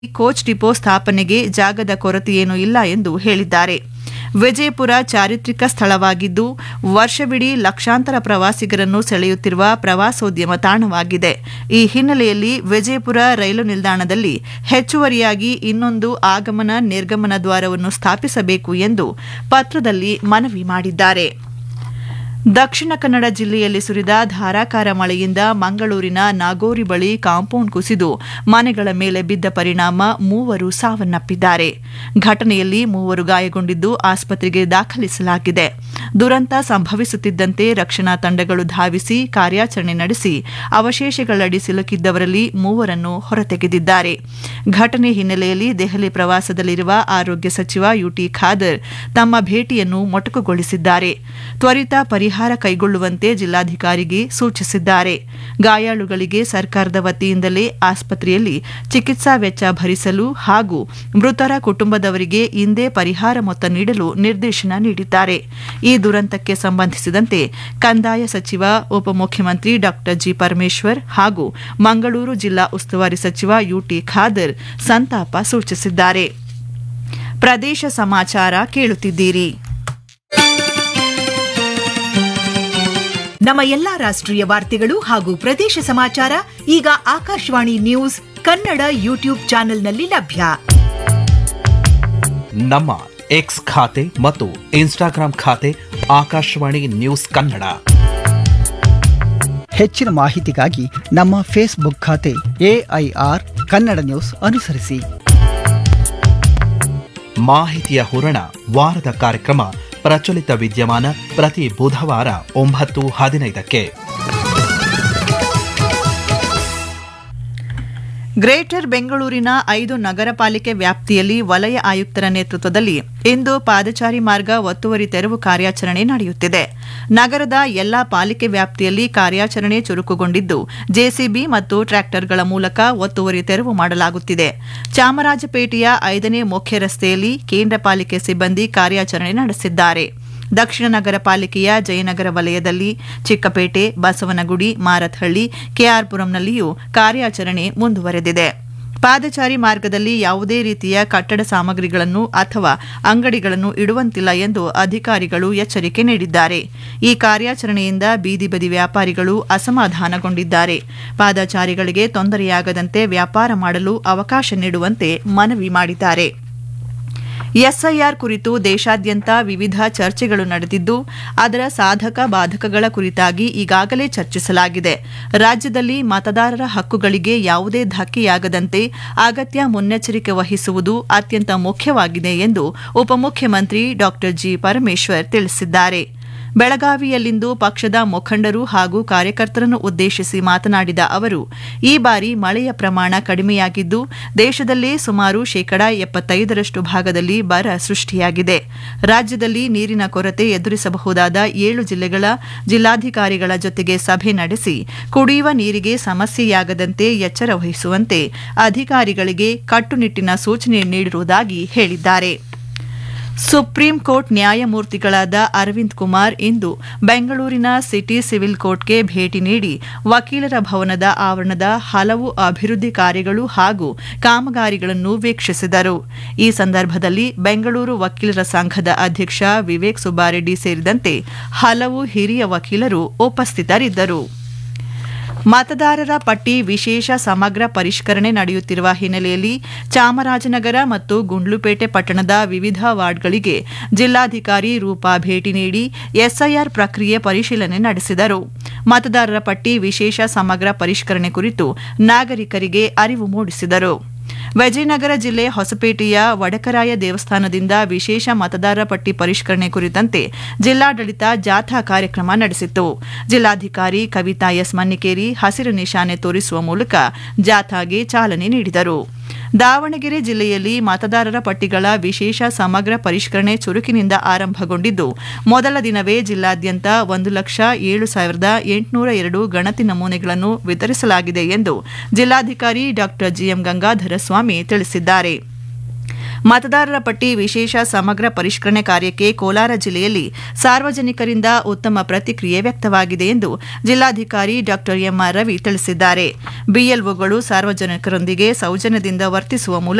coach depot ಸ್ಥಾಪನೆಗೆ ಜಾಗದ ಕೊರತೆಯೇನೂ ಇಲ್ಲ ಎಂದು ಹೇಳಿದ್ದಾರೆ ವಿಜಯಪುರ ಚಾರಿತ್ರಿಕ ಸ್ಥಳವಾಗಿದ್ದು ವರ್ಷವಿಡೀ ಲಕ್ಷಾಂತರ ಪ್ರವಾಸಿಗರನ್ನು ಸೆಳೆಯುತ್ತಿರುವ ಪ್ರವಾಸೋದ್ಯಮ ತಾಣವಾಗಿದೆ ಈ ಹಿನ್ನೆಲೆಯಲ್ಲಿ ವಿಜಯಪುರ ರೈಲು ನಿಲ್ದಾಣದಲ್ಲಿ ಹೆಚ್ಚುವರಿಯಾಗಿ ಇನ್ನೊಂದು ಆಗಮನ ನಿರ್ಗಮನ ದ್ವಾರವನ್ನು ಸ್ಥಾಪಿಸಬೇಕು ಎಂದು ಪತ್ರದಲ್ಲಿ ಮನವಿ ಮಾಡಿದ್ದಾರೆ ದಕ್ಷಿಣ ಕನ್ನಡ ಜಿಲ್ಲೆಯಲ್ಲಿ ಸುರಿದ ಧಾರಾಕಾರ ಮಳೆಯಿಂದ ಮಂಗಳೂರಿನ ನಾಗೋರಿ ಬಳಿ ಕಾಂಪೌಂಡ್ ಕುಸಿದು ಮನೆಗಳ ಮೇಲೆ ಬಿದ್ದ ಪರಿಣಾಮ ಮೂವರು ಸಾವನ್ನಪ್ಪಿದ್ದಾರೆ ಘಟನೆಯಲ್ಲಿ ಮೂವರು ಗಾಯಗೊಂಡಿದ್ದು ಆಸ್ಪತ್ರೆಗೆ ದಾಖಲಿಸಲಾಗಿದೆ ದುರಂತ ಸಂಭವಿಸುತ್ತಿದ್ದಂತೆ ರಕ್ಷಣಾ ತಂಡಗಳು ಧಾವಿಸಿ ಕಾರ್ಯಾಚರಣೆ ನಡೆಸಿ ಅವಶೇಷಗಳಡಿ ಸಿಲುಕಿದ್ದವರಲ್ಲಿ ಮೂವರನ್ನು ಹೊರತೆಗೆದಿದ್ದಾರೆ ಘಟನೆ ಹಿನ್ನೆಲೆಯಲ್ಲಿ ದೆಹಲಿ ಪ್ರವಾಸದಲ್ಲಿರುವ ಆರೋಗ್ಯ ಸಚಿವ ಯುಟಿ ಖಾದರ್ ತಮ್ಮ ಭೇಟಿಯನ್ನು ಮೊಟಕುಗೊಳಿಸಿದ್ದಾರೆ ತ್ವರಿತ ಪರಿಹಾರ ಕೈಗೊಳ್ಳುವಂತೆ ಜಿಲ್ಲಾಧಿಕಾರಿಗೆ ಸೂಚಿಸಿದ್ದಾರೆ ಗಾಯಾಳುಗಳಿಗೆ ಸರ್ಕಾರದ ವತಿಯಿಂದಲೇ ಆಸ್ಪತ್ರೆಯಲ್ಲಿ ಚಿಕಿತ್ಸಾ ವೆಚ್ಚ ಭರಿಸಲು ಹಾಗೂ ಮೃತರ ಕುಟುಂಬದವರಿಗೆ ಇಂದೇ ಪರಿಹಾರ ಮೊತ್ತ ನೀಡಲು ನಿರ್ದೇಶನ ನೀಡಿದ್ದಾರೆ ಈ ದುರಂತಕ್ಕೆ ಸಂಬಂಧಿಸಿದಂತೆ ಕಂದಾಯ ಸಚಿವ ಉಪಮುಖ್ಯಮಂತ್ರಿ ಡಾ ಜಿ ಪರಮೇಶ್ವರ್ ಹಾಗೂ ಮಂಗಳೂರು ಜಿಲ್ಲಾ ಉಸ್ತುವಾರಿ ಸಚಿವ ಯುಟಿ ಖಾದರ್ ಸಂತಾಪ ಸೂಚಿಸಿದ್ದಾರೆ ಪ್ರದೇಶ ಸಮಾಚಾರ ಕೇಳುತ್ತಿದ್ದೀರಿ ನಮ್ಮ ಎಲ್ಲಾ ರಾಷ್ಟ್ರೀಯ ವಾರ್ತೆಗಳು ಹಾಗೂ ಪ್ರದೇಶ ಸಮಾಚಾರ ಈಗ ಆಕಾಶವಾಣಿ ನ್ಯೂಸ್ ಕನ್ನಡ ಯೂಟ್ಯೂಬ್ ಚಾನೆಲ್ನಲ್ಲಿ ಲಭ್ಯ ನಮ್ಮ ಎಕ್ಸ್ ಖಾತೆ ಮತ್ತು ಇನ್ಸ್ಟಾಗ್ರಾಂ ಖಾತೆ ಆಕಾಶವಾಣಿ ನ್ಯೂಸ್ ಕನ್ನಡ ಹೆಚ್ಚಿನ ಮಾಹಿತಿಗಾಗಿ ನಮ್ಮ ಫೇಸ್ಬುಕ್ ಖಾತೆ ಎಐಆರ್ ಕನ್ನಡ ನ್ಯೂಸ್ ಅನುಸರಿಸಿ ಮಾಹಿತಿಯ ಹೂರಣ ವಾರದ ಕಾರ್ಯಕ್ರಮ ಪ್ರಚಲಿತ ವಿದ್ಯಮಾನ ಪ್ರತಿ ಬುಧವಾರ ಒಂಬತ್ತು ಹದಿನೈದಕ್ಕೆ ಗ್ರೇಟರ್ ಬೆಂಗಳೂರಿನ ಐದು ನಗರ ಪಾಲಿಕೆ ವ್ಯಾಪ್ತಿಯಲ್ಲಿ ವಲಯ ಆಯುಕ್ತರ ನೇತೃತ್ವದಲ್ಲಿ ಇಂದು ಪಾದಚಾರಿ ಮಾರ್ಗ ಒತ್ತುವರಿ ತೆರವು ಕಾರ್ಯಾಚರಣೆ ನಡೆಯುತ್ತಿದೆ ನಗರದ ಎಲ್ಲಾ ಪಾಲಿಕೆ ವ್ಯಾಪ್ತಿಯಲ್ಲಿ ಕಾರ್ಯಾಚರಣೆ ಚುರುಕುಗೊಂಡಿದ್ದು ಜೆಸಿಬಿ ಮತ್ತು ಟ್ರ್ಯಾಕ್ಟರ್ಗಳ ಮೂಲಕ ಒತ್ತುವರಿ ತೆರವು ಮಾಡಲಾಗುತ್ತಿದೆ ಚಾಮರಾಜಪೇಟೆಯ ಐದನೇ ಮುಖ್ಯ ರಸ್ತೆಯಲ್ಲಿ ಕೇಂದ್ರ ಪಾಲಿಕೆ ಸಿಬ್ಬಂದಿ ಕಾರ್ಯಾಚರಣೆ ನಡೆಸಿದ್ದಾರೆ ದಕ್ಷಿಣ ನಗರ ಪಾಲಿಕೆಯ ಜಯನಗರ ವಲಯದಲ್ಲಿ ಚಿಕ್ಕಪೇಟೆ ಬಸವನಗುಡಿ ಮಾರತ್ಹಳ್ಳಿ ಕೆಆರ್ಪುರಂನಲ್ಲಿಯೂ ಕಾರ್ಯಾಚರಣೆ ಮುಂದುವರೆದಿದೆ ಪಾದಚಾರಿ ಮಾರ್ಗದಲ್ಲಿ ಯಾವುದೇ ರೀತಿಯ ಕಟ್ಟಡ ಸಾಮಗ್ರಿಗಳನ್ನು ಅಥವಾ ಅಂಗಡಿಗಳನ್ನು ಇಡುವಂತಿಲ್ಲ ಎಂದು ಅಧಿಕಾರಿಗಳು ಎಚ್ಚರಿಕೆ ನೀಡಿದ್ದಾರೆ ಈ ಕಾರ್ಯಾಚರಣೆಯಿಂದ ಬೀದಿ ಬದಿ ವ್ಯಾಪಾರಿಗಳು ಅಸಮಾಧಾನಗೊಂಡಿದ್ದಾರೆ ಪಾದಚಾರಿಗಳಿಗೆ ತೊಂದರೆಯಾಗದಂತೆ ವ್ಯಾಪಾರ ಮಾಡಲು ಅವಕಾಶ ನೀಡುವಂತೆ ಮನವಿ ಮಾಡಿದ್ದಾರೆ ಎಸ್ಐಆರ್ ಕುರಿತು ದೇಶಾದ್ಯಂತ ವಿವಿಧ ಚರ್ಚೆಗಳು ನಡೆದಿದ್ದು ಅದರ ಸಾಧಕ ಬಾಧಕಗಳ ಕುರಿತಾಗಿ ಈಗಾಗಲೇ ಚರ್ಚಿಸಲಾಗಿದೆ ರಾಜ್ಯದಲ್ಲಿ ಮತದಾರರ ಹಕ್ಕುಗಳಿಗೆ ಯಾವುದೇ ಧಕ್ಕೆಯಾಗದಂತೆ ಅಗತ್ಯ ಮುನ್ನೆಚ್ಚರಿಕೆ ವಹಿಸುವುದು ಅತ್ಯಂತ ಮುಖ್ಯವಾಗಿದೆ ಎಂದು ಉಪಮುಖ್ಯಮಂತ್ರಿ ಡಾ ಜಿ ಪರಮೇಶ್ವರ್ ತಿಳಿಸಿದ್ದಾರೆ ಬೆಳಗಾವಿಯಲ್ಲಿಂದು ಪಕ್ಷದ ಮುಖಂಡರು ಹಾಗೂ ಕಾರ್ಯಕರ್ತರನ್ನು ಉದ್ದೇಶಿಸಿ ಮಾತನಾಡಿದ ಅವರು ಈ ಬಾರಿ ಮಳೆಯ ಪ್ರಮಾಣ ಕಡಿಮೆಯಾಗಿದ್ದು ದೇಶದಲ್ಲೇ ಸುಮಾರು ಶೇಕಡಾ ಎಪ್ಪತ್ತೈದರಷ್ಟು ಭಾಗದಲ್ಲಿ ಬರ ಸೃಷ್ಟಿಯಾಗಿದೆ ರಾಜ್ಯದಲ್ಲಿ ನೀರಿನ ಕೊರತೆ ಎದುರಿಸಬಹುದಾದ ಏಳು ಜಿಲ್ಲೆಗಳ ಜಿಲ್ಲಾಧಿಕಾರಿಗಳ ಜೊತೆಗೆ ಸಭೆ ನಡೆಸಿ ಕುಡಿಯುವ ನೀರಿಗೆ ಸಮಸ್ಯೆಯಾಗದಂತೆ ಎಚ್ಚರ ವಹಿಸುವಂತೆ ಅಧಿಕಾರಿಗಳಿಗೆ ಕಟ್ಟುನಿಟ್ಟಿನ ಸೂಚನೆ ನೀಡಿರುವುದಾಗಿ ಹೇಳಿದ್ದಾರೆ ಸುಪ್ರೀಂ ಕೋರ್ಟ್ ನ್ಯಾಯಮೂರ್ತಿಗಳಾದ ಅರವಿಂದ್ ಕುಮಾರ್ ಇಂದು ಬೆಂಗಳೂರಿನ ಸಿಟಿ ಸಿವಿಲ್ ಕೋರ್ಟ್ಗೆ ಭೇಟಿ ನೀಡಿ ವಕೀಲರ ಭವನದ ಆವರಣದ ಹಲವು ಅಭಿವೃದ್ಧಿ ಕಾರ್ಯಗಳು ಹಾಗೂ ಕಾಮಗಾರಿಗಳನ್ನು ವೀಕ್ಷಿಸಿದರು ಈ ಸಂದರ್ಭದಲ್ಲಿ ಬೆಂಗಳೂರು ವಕೀಲರ ಸಂಘದ ಅಧ್ಯಕ್ಷ ವಿವೇಕ್ ಸುಬ್ಬಾರೆಡ್ಡಿ ಸೇರಿದಂತೆ ಹಲವು ಹಿರಿಯ ವಕೀಲರು ಉಪಸ್ಥಿತರಿದ್ದರು ಮತದಾರರ ಪಟ್ಟಿ ವಿಶೇಷ ಸಮಗ್ರ ಪರಿಷ್ಕರಣೆ ನಡೆಯುತ್ತಿರುವ ಹಿನ್ನೆಲೆಯಲ್ಲಿ ಚಾಮರಾಜನಗರ ಮತ್ತು ಗುಂಡ್ಲುಪೇಟೆ ಪಟ್ಟಣದ ವಿವಿಧ ವಾರ್ಡ್ಗಳಿಗೆ ಜಿಲ್ಲಾಧಿಕಾರಿ ರೂಪಾ ಭೇಟಿ ನೀಡಿ ಎಸ್ಐಆರ್ ಪ್ರಕ್ರಿಯೆ ಪರಿಶೀಲನೆ ನಡೆಸಿದರು ಮತದಾರರ ಪಟ್ಟಿ ವಿಶೇಷ ಸಮಗ್ರ ಪರಿಷ್ಕರಣೆ ಕುರಿತು ನಾಗರಿಕರಿಗೆ ಅರಿವು ಮೂಡಿಸಿದರು ವಿಜಯನಗರ ಜಿಲ್ಲೆ ಹೊಸಪೇಟೆಯ ವಡಕರಾಯ ದೇವಸ್ಥಾನದಿಂದ ವಿಶೇಷ ಮತದಾರರ ಪಟ್ಟಿ ಪರಿಷ್ಕರಣೆ ಕುರಿತಂತೆ ಜಿಲ್ಲಾಡಳಿತ ಜಾಥಾ ಕಾರ್ಯಕ್ರಮ ನಡೆಸಿತು ಜಿಲ್ಲಾಧಿಕಾರಿ ಕವಿತಾ ಎಸ್ ಮನ್ನಿಕೇರಿ ಹಸಿರು ನಿಶಾನೆ ತೋರಿಸುವ ಮೂಲಕ ಜಾಥಾಗೆ ಚಾಲನೆ ನೀಡಿದರು ದಾವಣಗೆರೆ ಜಿಲ್ಲೆಯಲ್ಲಿ ಮತದಾರರ ಪಟ್ಟಿಗಳ ವಿಶೇಷ ಸಮಗ್ರ ಪರಿಷ್ಕರಣೆ ಚುರುಕಿನಿಂದ ಆರಂಭಗೊಂಡಿದ್ದು ಮೊದಲ ದಿನವೇ ಜಿಲ್ಲಾದ್ಯಂತ ಒಂದು ಲಕ್ಷ ಏಳು ಸಾವಿರದ ಎಂಟುನೂರ ಎರಡು ಗಣತಿ ನಮೂನೆಗಳನ್ನು ವಿತರಿಸಲಾಗಿದೆ ಎಂದು ಜಿಲ್ಲಾಧಿಕಾರಿ ಡಾ ಜಿಎಂ ಗಂಗಾಧರ ಸ್ವಾಮಿ ತಿಳಿಸಿದ್ದಾರೆ ಮತದಾರರ ಪಟ್ಟಿ ವಿಶೇಷ ಸಮಗ್ರ ಪರಿಷ್ಕರಣೆ ಕಾರ್ಯಕ್ಕೆ ಕೋಲಾರ ಜಿಲ್ಲೆಯಲ್ಲಿ ಸಾರ್ವಜನಿಕರಿಂದ ಉತ್ತಮ ಪ್ರತಿಕ್ರಿಯೆ ವ್ಯಕ್ತವಾಗಿದೆ ಎಂದು ಜಿಲ್ಲಾಧಿಕಾರಿ ಡಾ ಎಂಆರ್ ರವಿ ತಿಳಿಸಿದ್ದಾರೆ ಬಿಎಲ್ಒಗಳು ಸಾರ್ವಜನಿಕರೊಂದಿಗೆ ಸೌಜನ್ಯದಿಂದ ವರ್ತಿಸುವ ಮೂಲಕ